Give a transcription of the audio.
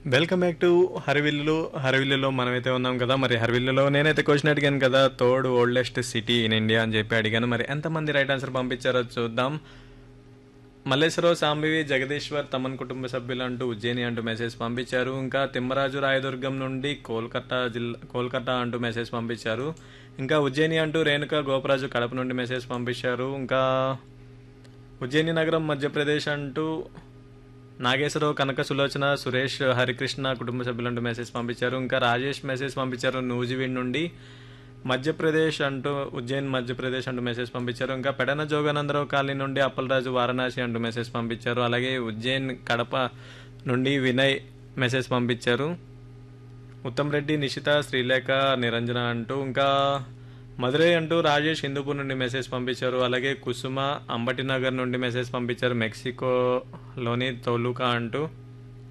welcome back to హరివిల్లులో హరివిల్లులో మనమైతే ఉన్నాం కదా మరి హరివిల్లులో నేనైతే క్వశ్చన్ అడిగాను కదా third oldest city in India అని చెప్పి అడిగాను మరి ఎంతమంది రైట్ ఆన్సర్ పంపించారో చూద్దాం మల్లేశ్వరరావు సాంబివి జగదీశ్వర్ తమన్ కుటుంబ సభ్యులు అంటూ ఉజ్జయిని అంటూ మెసేజ్ పంపించారు ఇంకా తిమ్మరాజు రాయదుర్గం నుండి కోల్కతా జిల్లా కోల్కతా అంటూ మెసేజ్ పంపించారు ఇంకా ఉజ్జయిని అంటూ రేణుక గోపరాజు కడప నుండి మెసేజ్ పంపించారు ఇంకా ఉజ్జయిని నగరం మధ్యప్రదేశ్ అంటూ నాగేశ్వరరావు కనక సులోచన సురేష్ హరికృష్ణ కుటుంబ సభ్యులంటూ మెసేజ్ పంపించారు ఇంకా రాజేష్ మెసేజ్ పంపించారు నూజివీడ్ నుండి మధ్యప్రదేశ్ అంటూ ఉజ్జయిన్ మధ్యప్రదేశ్ అంటూ మెసేజ్ పంపించారు ఇంకా పెడన జోగానందరావు కాలనీ నుండి అప్పలరాజు వారణాసి అంటూ మెసేజ్ పంపించారు అలాగే ఉజ్జయిన్ కడప నుండి వినయ్ మెసేజ్ పంపించారు ఉత్తమ్ రెడ్డి నిషిత శ్రీలేఖ నిరంజన అంటూ ఇంకా మధురై అంటూ రాజేష్ హిందూపూర్ నుండి మెసేజ్ పంపించారు అలాగే కుసుమ అంబటి నగర్ నుండి మెసేజ్ పంపించారు మెక్సికోలోని తొలుకా అంటూ